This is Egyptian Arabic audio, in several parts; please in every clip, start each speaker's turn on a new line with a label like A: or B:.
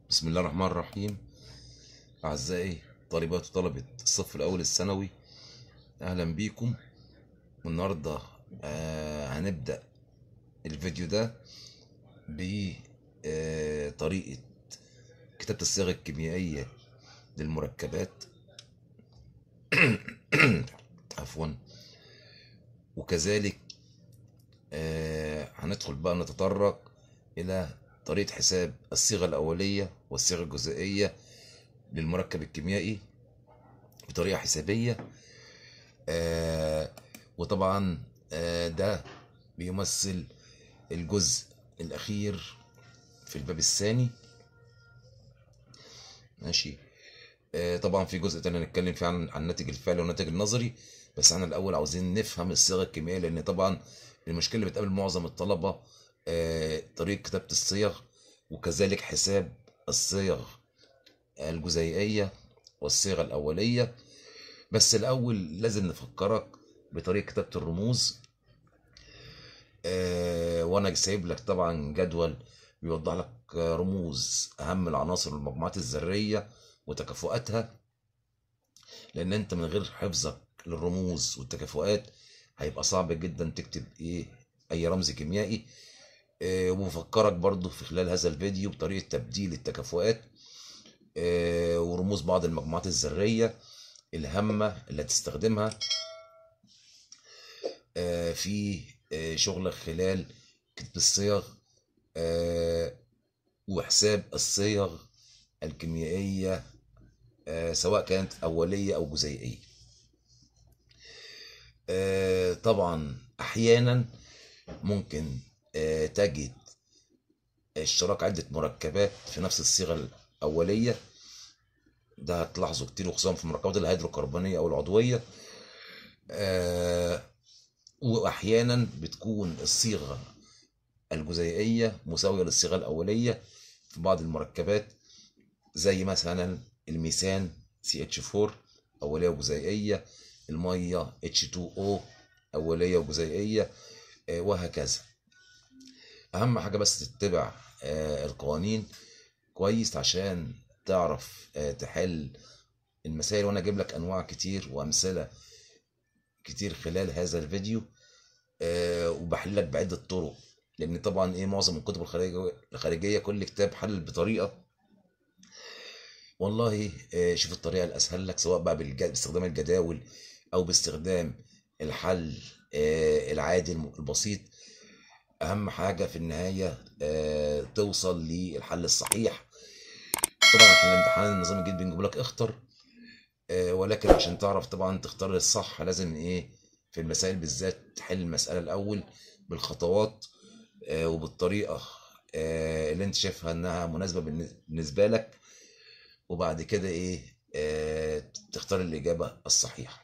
A: بسم الله الرحمن الرحيم أعزائي طالبات وطلبة الصف الأول الثانوي أهلا بيكم والنهاردة آه هنبدأ الفيديو ده بطريقة كتابة الصيغ الكيميائية للمركبات عفوا وكذلك آه هندخل بقى نتطرق إلى طريقة حساب الصيغة الأولية والصيغة الجزئية للمركب الكيميائي بطريقة حسابية آه وطبعا آه ده بيمثل الجزء الأخير في الباب الثاني ماشي آه طبعا في جزء تاني هنتكلم فيه عن عن الناتج الفعلي والناتج النظري بس احنا الأول عاوزين نفهم الصيغة الكيميائية لأن طبعا المشكلة اللي بتقابل معظم الطلبة آه طريقة كتابة الصيغ وكذلك حساب الصيغ الجزيئية والصيغة الأولية بس الأول لازم نفكرك بطريقة كتابة الرموز آه وأنا سايب لك طبعا جدول بيوضح لك رموز أهم العناصر والمجموعات الذرية وتكافؤاتها لأن أنت من غير حفظك للرموز والتكافؤات هيبقى صعب جدا تكتب إيه أي رمز كيميائي آه وبفكرك برضو في خلال هذا الفيديو بطريقة تبديل التكافؤات آه ورموز بعض المجموعات الذرية الهامة اللي هتستخدمها آه في شغلك خلال كتب الصيغ وحساب الصيغ الكيميائية سواء كانت أولية أو جزيئية طبعا أحيانا ممكن تجد اشتراك عدة مركبات في نفس الصيغة الأولية ده هتلاحظوا كتير وخصوصا في المركبات الهيدروكربونية أو العضوية وأحيانا بتكون الصيغة الجزيئية مساوية للصيغة الأولية في بعض المركبات زي مثلا الميثان CH4 أولية وجزيئية المية H2O أولية وجزيئية وهكذا اهم حاجه بس تتبع آه القوانين كويس عشان تعرف آه تحل المسائل وانا اجيب لك انواع كتير وامثله كتير خلال هذا الفيديو آه وبحل لك بعده طرق لان طبعا ايه معظم الكتب الخارجيه الخارجيه كل كتاب حل بطريقه والله شوف الطريقه الاسهل لك سواء بقى باستخدام الجداول او باستخدام الحل العادي البسيط اهم حاجه في النهايه آه توصل للحل الصحيح طبعا احنا الامتحان النظام الجديد بنجيب لك اختر آه ولكن عشان تعرف طبعا تختار الصح لازم ايه في المسائل بالذات تحل المساله الاول بالخطوات آه وبالطريقه آه اللي انت شايفها انها مناسبه بالنسبه لك وبعد كده ايه آه تختار الاجابه الصحيحه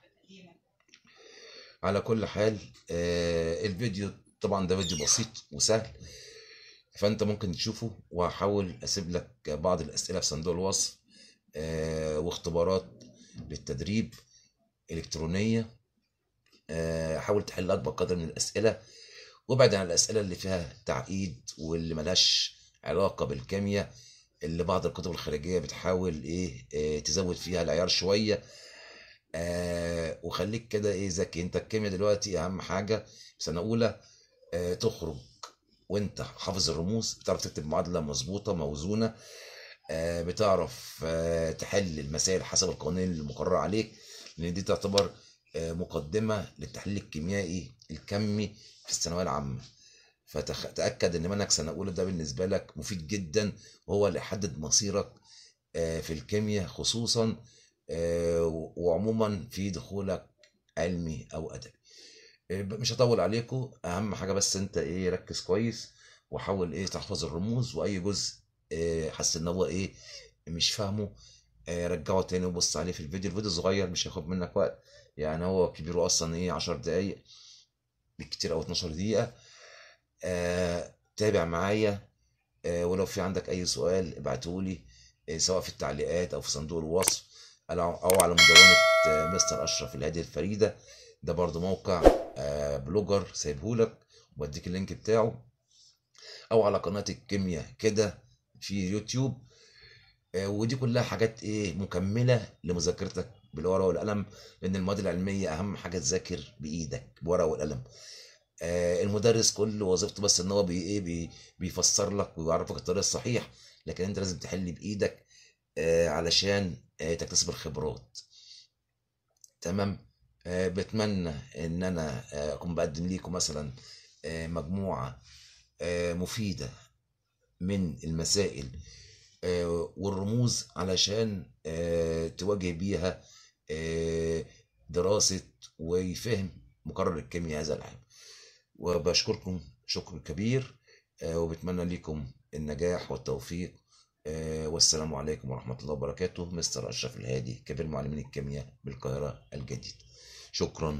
A: على كل حال آه الفيديو طبعا ده فيديو بسيط وسهل فانت ممكن تشوفه وهحاول اسيب لك بعض الاسئله في صندوق الوصف آه واختبارات للتدريب الكترونيه آه حاول تحل اكبر قدر من الاسئله وابعد عن الاسئله اللي فيها تعقيد واللي ملهاش علاقه بالكيمياء اللي بعض الكتب الخارجيه بتحاول ايه آه تزود فيها العيار شويه آه وخليك كده ايه ذكي انت الكيمياء دلوقتي اهم حاجه سنه اولى آه تخرج وانت حافظ الرموز بتعرف تكتب معادله مظبوطه موزونه آه بتعرف آه تحل المسائل حسب القوانين المقرره عليك لان دي تعتبر مقدمه للتحليل الكيميائي الكمي في الثانويه العامه فتاكد ان منهج سنه اولى ده بالنسبه لك مفيد جدا وهو اللي يحدد مصيرك في الكيمياء خصوصا وعموما في دخولك علمي او ادبي مش هطول عليكم اهم حاجه بس انت ايه ركز كويس وحاول ايه تحفظ الرموز واي جزء إيه حاسس ان هو ايه مش فاهمه إيه رجعه تاني وبص عليه في الفيديو الفيديو صغير مش هياخد منك وقت يعني هو كبيره اصلا ايه 10 دقايق بالكتير او 12 دقيقه آه تابع معايا آه ولو في عندك اي سؤال ابعتهولي آه سواء في التعليقات او في صندوق الوصف او على مدونه آه مستر اشرف الهادي الفريده ده برضو موقع آه بلوجر سايبهولك وبديك اللينك بتاعه او على قناه الكيمياء كده في يوتيوب آه، ودي كلها حاجات ايه مكمله لمذاكرتك بالورقه والقلم لان المواد العلميه اهم حاجه تذاكر بايدك بورقه والقلم آه، المدرس كل وظيفته بس ان هو بي ايه بي بيفسر لك ويعرفك الطريق الصحيح لكن انت لازم تحل بايدك آه، علشان آه، تكتسب الخبرات تمام آه، بتمنى ان انا آه، اكون بقدم ليكم مثلا آه، مجموعه آه، مفيده من المسائل آه، والرموز علشان آه، تواجه بيها آه، دراسة وفهم مقرر الكيمياء هذا العام وبشكركم شكر كبير آه، وبتمنى لكم النجاح والتوفيق آه، والسلام عليكم ورحمة الله وبركاته مستر أشرف الهادي كبير معلمين الكيمياء بالقاهرة الجديد شكرا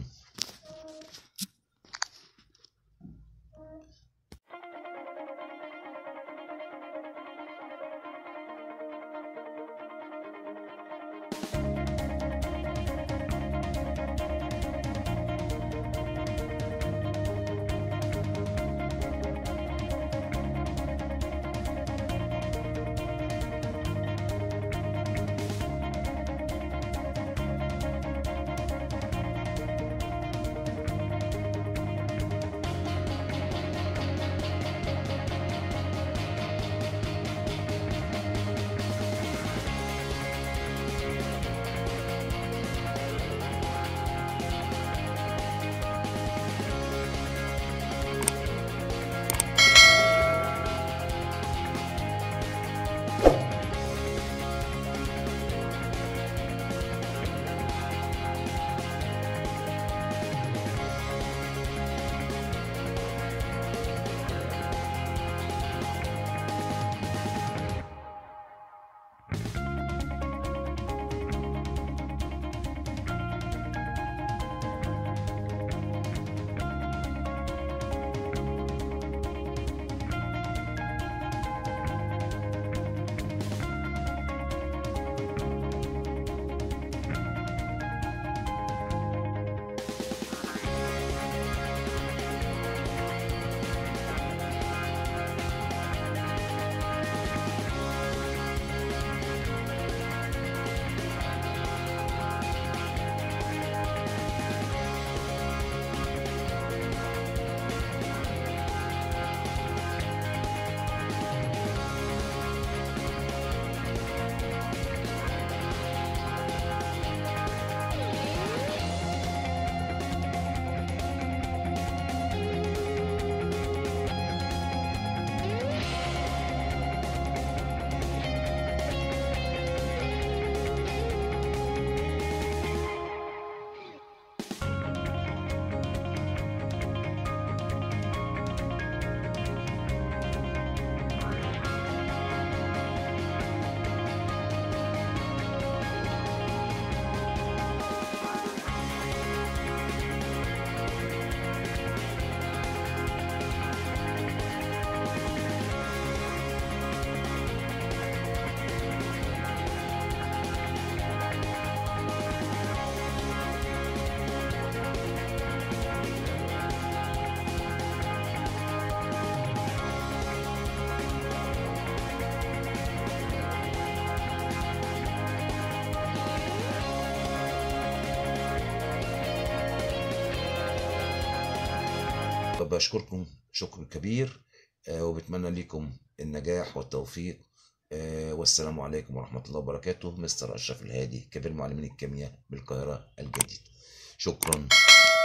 A: بشكركم شكر كبير آه، وبتمنى لكم النجاح والتوفيق آه، والسلام عليكم ورحمة الله وبركاته مستر أشرف الهادي كبير معلمين الكيمياء بالقاهرة الجديد شكرا